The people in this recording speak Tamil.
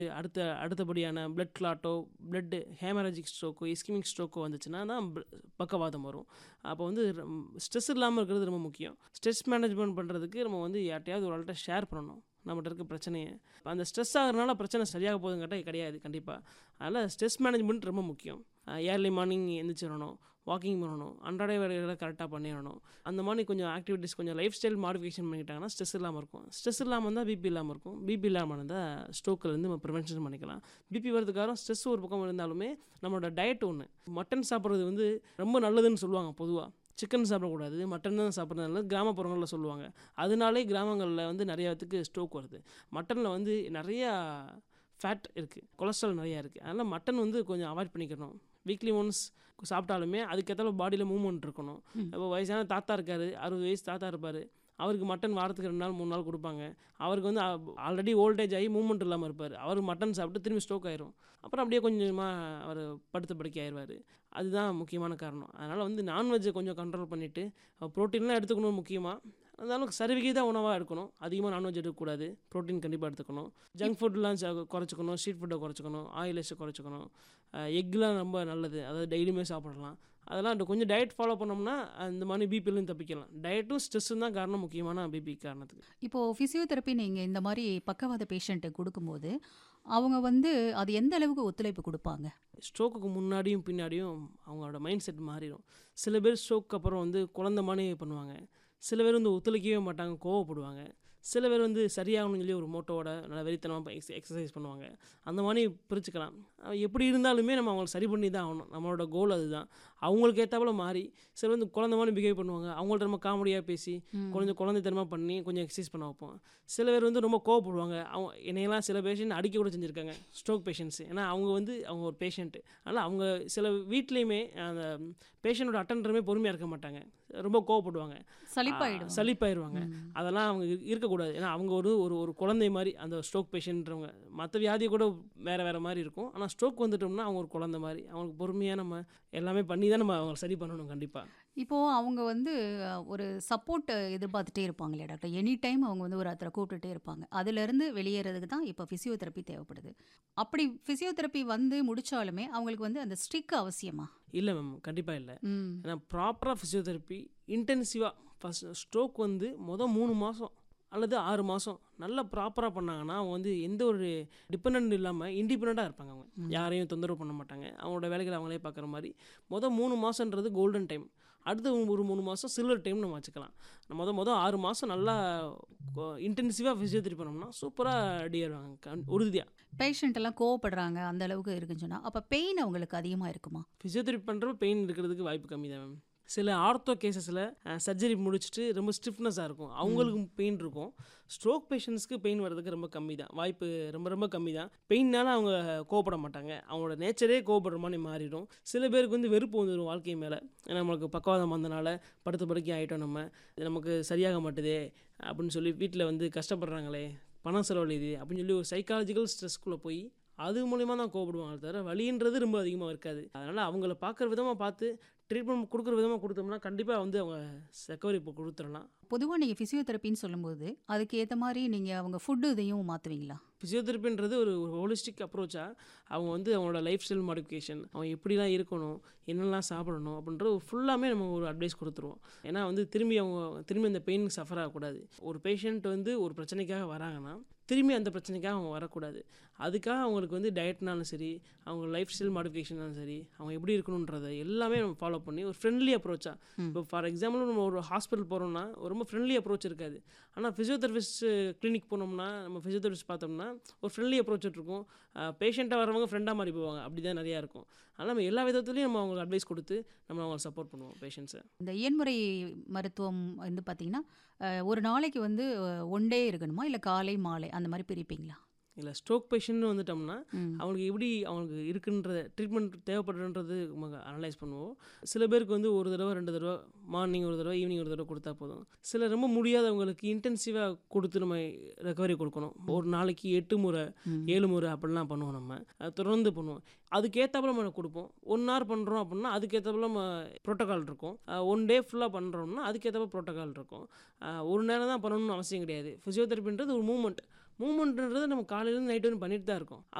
அடுத்த அடுத்தபடியான பிளட் கிளாட்டோ பிளட் ஹேமரஜிக் ஸ்ட்ரோக்கோ இஸ்கிமிக் ஸ்ட்ரோக்கோ வந்துச்சுன்னா தான் ப- பக்கவாதம் வரும் அப்போ வந்து ஸ்ட்ரெஸ் இல்லாமல் இருக்கிறது ரொம்ப முக்கியம் ஸ்ட்ரெஸ் மேனேஜ்மெண்ட் பண்ணுறதுக்கு நம்ம வந்து யார்ட்டையாவது ஒரு ஆள்கிட்ட ஷேர் பண்ணணும் நம்மகிட்ட இருக்க பிரச்சனையை அந்த ஸ்ட்ரெஸ் ஆகிறனால பிரச்சனை சரியாக போகுதுன்னு கேட்டால் கிடையாது கண்டிப்பாக அதனால் ஸ்ட்ரெஸ் மேனேஜ்மெண்ட் ரொம்ப முக்கியம் ஏர்லி மார்னிங் எந்திரிச்சிடணும் வாக்கிங் பண்ணணும் அன்றாட வேலைகளை கரெக்டாக பண்ணிடணும் அந்த மாதிரி கொஞ்சம் ஆக்டிவிட்டீஸ் கொஞ்சம் லைஃப் ஸ்டைல் மாடிஃபிகேஷன் பண்ணிக்கிட்டாங்கன்னா ஸ்ட்ரெஸ் இல்லாமல் இருக்கும் ஸ்ட்ரெஸ் இல்லாமல் இருந்தால் பிபி இல்லாமல் இருக்கும் பிபி இல்லாமல் இருந்தால் ஸ்ட்ரோக்கிலேருந்து நம்ம ப்ரிவென்ஷன் பண்ணிக்கலாம் பிபி வரதுக்காக ஸ்ட்ரெஸ் ஒரு பக்கம் இருந்தாலுமே நம்மளோட டயட் ஒன்று மட்டன் சாப்பிட்றது வந்து ரொம்ப நல்லதுன்னு சொல்லுவாங்க பொதுவாக சிக்கன் சாப்பிடக்கூடாது மட்டன் தான் சாப்பிட்றது நல்லது கிராமப்புறங்களில் சொல்லுவாங்க அதனாலே கிராமங்களில் வந்து நிறையாத்துக்கு ஸ்ட்ரோக் வருது மட்டனில் வந்து நிறையா ஃபேட் இருக்குது கொலஸ்ட்ரால் நிறையா இருக்குது அதனால் மட்டன் வந்து கொஞ்சம் அவாய்ட் பண்ணிக்கணும் வீக்லி ஒன்ஸ் சாப்பிட்டாலுமே அதுக்கேற்ற பாடியில் மூவ்மெண்ட் இருக்கணும் இப்போ வயசான தாத்தா இருக்காரு அறுபது வயசு தாத்தா இருப்பார் அவருக்கு மட்டன் வாரத்துக்கு ரெண்டு நாள் மூணு நாள் கொடுப்பாங்க அவருக்கு வந்து ஆல்ரெடி ஓல்டேஜ் ஆகி மூவ்மெண்ட் இல்லாமல் இருப்பார் அவர் மட்டன் சாப்பிட்டு திரும்பி ஸ்ட்ரோக் ஆயிரும் அப்புறம் அப்படியே கொஞ்சமாக அவர் படுத்த படுக்கை ஆயிடுவார் அதுதான் முக்கியமான காரணம் அதனால் வந்து நான்வெஜ்ஜை கொஞ்சம் கண்ட்ரோல் பண்ணிவிட்டு ப்ரோட்டீன்லாம் எடுத்துக்கணும் முக்கியமாக இருந்தாலும் சரிவிகித உணவாக எடுக்கணும் அதிகமாக நான்வெஜ் எடுக்கக்கூடாது ப்ரோட்டீன் கண்டிப்பாக எடுத்துக்கணும் ஜங்க் ஃபுட்லாம் ச- குறைச்சிக்கணும் ஸ்ட்ரீட் ஃபுட்டை குறைச்சிக்கணும் ஆயிலஸை குறைச்சிக்கணும் எக்லாம் ரொம்ப நல்லது அதாவது டெய்லியுமே சாப்பிடலாம் அதெல்லாம் இந்த கொஞ்சம் டயட் ஃபாலோ பண்ணோம்னா அந்த மாதிரி பிபிலேருந்து தப்பிக்கலாம் டயட்டும் ஸ்ட்ரெஸ்ஸும் தான் காரணம் முக்கியமான பிபி காரணத்துக்கு இப்போது ஃபிசியோதெரப்பி நீங்கள் இந்த மாதிரி பக்கவாத பேஷண்ட்டு கொடுக்கும்போது அவங்க வந்து அது எந்த அளவுக்கு ஒத்துழைப்பு கொடுப்பாங்க ஸ்ட்ரோக்குக்கு முன்னாடியும் பின்னாடியும் அவங்களோட மைண்ட் செட் மாறிடும் சில பேர் ஸ்ட்ரோக்கு அப்புறம் வந்து குழந்த மாதிரி பண்ணுவாங்க சில பேர் வந்து ஒத்துழைக்கவே மாட்டாங்க கோவப்படுவாங்க சில பேர் வந்து சரியாகணும்னு சொல்லி ஒரு மோட்டோவோட நல்லா வெறித்தனமாக எக்ஸ் எக்ஸசைஸ் பண்ணுவாங்க அந்த மாதிரி பிரிச்சுக்கலாம் அஹ் எப்படி இருந்தாலுமே நம்ம அவங்களை சரி பண்ணி தான் ஆகணும் நம்மளோட கோல் அதுதான் அவங்களுக்கு ஏற்றாப்புல மாறி சில வந்து குழந்த மாதிரி பிஹேவ் பண்ணுவாங்க அவங்கள்ட்ட நம்ம காமெடியாக பேசி கொஞ்சம் குழந்தைத்தனமாக பண்ணி கொஞ்சம் எக்ஸசைஸ் பண்ண வைப்போம் சில பேர் வந்து ரொம்ப கோவப்படுவாங்க அவங்க என்னையெல்லாம் சில பேஷண்ட் அடிக்க கூட செஞ்சுருக்காங்க ஸ்ட்ரோக் பேஷண்ட்ஸ் ஏன்னா அவங்க வந்து அவங்க ஒரு பேஷண்ட்டு அதனால் அவங்க சில வீட்லேயுமே அந்த பேஷண்ட்டோட அட்டண்டருமே பொறுமையாக இருக்க மாட்டாங்க ரொம்ப கோவப்படுவாங்க சலிப்பாயிடும் சலிப்பாயிருவாங்க அதெல்லாம் அவங்க இரு- இருக்கக்கூடாது ஏன்னா அவங்க ஒரு ஒரு ஒரு குழந்தை மாதிரி அந்த ஸ்ட்ரோக் பேஷண்ட்றவங்க மற்ற வியாதி கூட வேறு வேறு மாதிரி இருக்கும் ஆனால் ஸ்ட்ரோக் வந்துட்டோம்னா அவங்க ஒரு குழந்தை மாதிரி அவங்களுக்கு பொறுமையாக நம்ம எல்லாமே பண்ணி தான் நம்ம அவங்களை சரி பண்ணணும் கண்டிப்பாக இப்போது அவங்க வந்து அஹ், ஒரு சப்போர்ட் எதிர்பார்த்துட்டே இருப்பாங்க இல்லையா டாக்டர் எனி டைம் அவங்க வந்து ஒரு ஒருத்தரை கூப்பிட்டுட்டே இருப்பாங்க அதுலேருந்து வெளியேறதுக்கு தான் இப்போ ஃபிசியோதெரப்பி தேவைப்படுது அப்படி ஃபிசியோதெரப்பி வந்து முடிச்சாலுமே அவங்களுக்கு வந்து அந்த ஸ்டிக் அவசியமா இல்லை மேம் கண்டிப்பாக இல்லை ம் ஏன்னா ப்ராப்பராக ஃபிசியோதெரப்பி இன்டென்சிவாக ஃபஸ்ட் ஸ்ட்ரோக் வந்து மொதல் மூணு மாதம் அல்லது ஆறு மாதம் நல்லா ப்ராப்பராக பண்ணாங்கன்னா அவங்க வந்து எந்த ஒரு டிபெண்ட் இல்லாமல் இண்டிபெண்ட்டாக இருப்பாங்க அவங்க யாரையும் தொந்தரவு பண்ண மாட்டாங்க அவங்களோட வேலைகளை அவங்களே பார்க்குற மாதிரி மொதல் மூணு மாதன்றது கோல்டன் டைம் அடுத்த ஒரு மூணு மாதம் சில்வர் டைம் நம்ம வச்சுக்கலாம் மொதல் மொதல் ஆறு மாதம் நல்லா இன்டென்சிவாக ஃபிசியோதெரப்பி பண்ணோம்னா சூப்பராக ரெடி ஆயிடுவாங்க கண் உறுதியாக பேஷண்ட் எல்லாம் கோவப்படுறாங்க அந்த அளவுக்கு இருக்குன்னு சொன்னா அப்போ பெயின் அவங்களுக்கு அதிகமாக இருக்குமா ஃபிசியோதெரப்பி பண்ணுறப்ப பெயின் இருக்கிறதுக்கு வாய்ப்பு கம்மி தான் மேம் சில ஆர்த்தோ கேசஸில் சர்ஜரி முடிச்சுட்டு ரொம்ப ஸ்டிஃப்னஸாக இருக்கும் அவங்களுக்கு பெயின் இருக்கும் ஸ்ட்ரோக் பேஷண்ட்ஸ்க்கு பெயின் வர்றதுக்கு ரொம்ப கம்மி தான் வாய்ப்பு ரொம்ப ரொம்ப கம்மி தான் பெயின்னால அவங்க கோவப்பட மாட்டாங்க அவங்களோட நேச்சரே கோவப்படுற மாதிரி மாறிடும் சில பேருக்கு வந்து வெறுப்பு வந்துடும் வாழ்க்கை மேலே நம்மளுக்கு பக்கவாதம் வந்தனால படுத்த படுக்கை ஆகிட்டோம் நம்ம இது நமக்கு சரியாக மாட்டுதே அப்படின்னு சொல்லி வீட்டில் வந்து கஷ்டப்படுறாங்களே பணம் செலவழியுது அப்படின்னு சொல்லி ஒரு சைக்காலஜிக்கல் ஸ்ட்ரெஸ்க்குள்ளே போய் அது மூலிமா தான் கோவப்படுவாங்க தவிர வலின்றது ரொம்ப அதிகமாக இருக்காது அதனால் அவங்கள பார்க்குற விதமாக பார்த்து ட்ரீட்மெண்ட் கொடுக்குற விதமாக கொடுத்தோம்னா கண்டிப்பாக வந்து அவங்க ரெக்கவரி இப்போ கொடுத்துடலாம் பொதுவாக நீங்கள் ஃபிசியோதெரப்பின்னு சொல்லும்போது அதுக்கு ஏற்ற மாதிரி நீங்கள் அவங்க ஃபுட்டு இதையும் மாற்றுவீங்களா ஃபிசியோதெரப்பின்றது ஒரு ஒரு ஹோலிஸ்டிக் அப்ரோச்சாக அவங்க வந்து அவங்களோட லைஃப் ஸ்டைல் மாடிஃபிகேஷன் அவங்க எப்படிலாம் இருக்கணும் என்னெல்லாம் சாப்பிடணும் அப்படின்றது ஃபுல்லாமே நம்ம ஒரு அட்வைஸ் கொடுத்துருவோம் ஏன்னா வந்து திரும்பி அவங்க திரும்பி அந்த பெயின் சஃபர் ஆகக்கூடாது ஒரு பேஷண்ட் வந்து ஒரு பிரச்சனைக்காக வராங்கன்னா திரும்பி அந்த பிரச்சனைக்காக அவங்க வரக்கூடாது அதுக்காக அவங்களுக்கு வந்து டயட்னாலும் சரி அவங்க லைஃப் ஸ்டைல் மாடிஃபிகேஷனாலும் சரி அவங்க எப்படி இருக்கணுன்றதை எல்லாமே நம்ம ஃபாலோ பண்ணி ஒரு ஃப்ரெண்ட்லி அப்ரோச்சாக இப்போ ஃபார் எக்ஸாம்பிள் நம்ம ஒரு ஹாஸ்பிட்டல் போகிறோம்னா ரொம்ப ஃப்ரெண்ட்லி அப்ரோச் இருக்காது ஆனால் ஃபிசியோதெரபிஸ்ட் கிளினிக் போனோம்னா நம்ம ஃபிசியோதெரபிஸ்ட் பார்த்தோம்னா ஒரு ஃப்ரெண்ட்லி அப்ரோச் இருக்கும் பேஷண்ட்டாக வரவங்க ஃப்ரெண்டாக மாறி போவாங்க அப்படி தான் நிறையா இருக்கும் அதனால் நம்ம எல்லா விதத்துலையும் நம்ம அவங்களுக்கு அட்வைஸ் கொடுத்து நம்ம அவங்களை சப்போர்ட் பண்ணுவோம் பேஷண்ட்ஸை இந்த இயன்முறை மருத்துவம் வந்து பார்த்தீங்கன்னா அஹ், ஒரு நாளைக்கு வந்து ஒன் டே இருக்கணுமா இல்லை காலை மாலை அந்த மாதிரி பிரிப்பீங்களா இல்லை ஸ்ட்ரோக் பேஷண்ட்னு வந்துட்டோம்னா அவங்களுக்கு எப்படி அவங்களுக்கு இருக்குன்ற ட்ரீட்மெண்ட் தேவைப்படுன்றது அனலைஸ் பண்ணுவோம் சில பேருக்கு வந்து ஒரு தடவை ரெண்டு தடவை மார்னிங் ஒரு தடவை ஈவினிங் ஒரு தடவை கொடுத்தா போதும் சில ரொம்ப முடியாதவங்களுக்கு இன்டென்சிவாக கொடுத்து நம்ம ரெக்கவரி கொடுக்கணும் ஒரு நாளைக்கு எட்டு முறை ஏழு முறை அப்படிலாம் பண்ணுவோம் நம்ம அது தொடர்ந்து பண்ணுவோம் அதுக்கேற்றாப்புல நம்ம கொடுப்போம் ஒன் ஹவர் பண்ணுறோம் அப்படின்னா அதுக்கேற்றாப்புல நம்ம ப்ரோட்டோகால் இருக்கும் ஒன் டே ஃபுல்லாக பண்ணுறோம்னா அதுக்கேற்றாப்புல ப்ரோட்டோகால் இருக்கும் அஹ் ஒரு நேரம் தான் பண்ணணும்னு அவசியம் கிடையாது ஃபிசியோதெரப்பின்றது ஒரு மூமெண்ட் மூவ்மெண்ட்ன்றது நம்ம காலையிலேருந்து நைட் வரைக்கும் பண்ணிட்டு தான் இருக்கோம்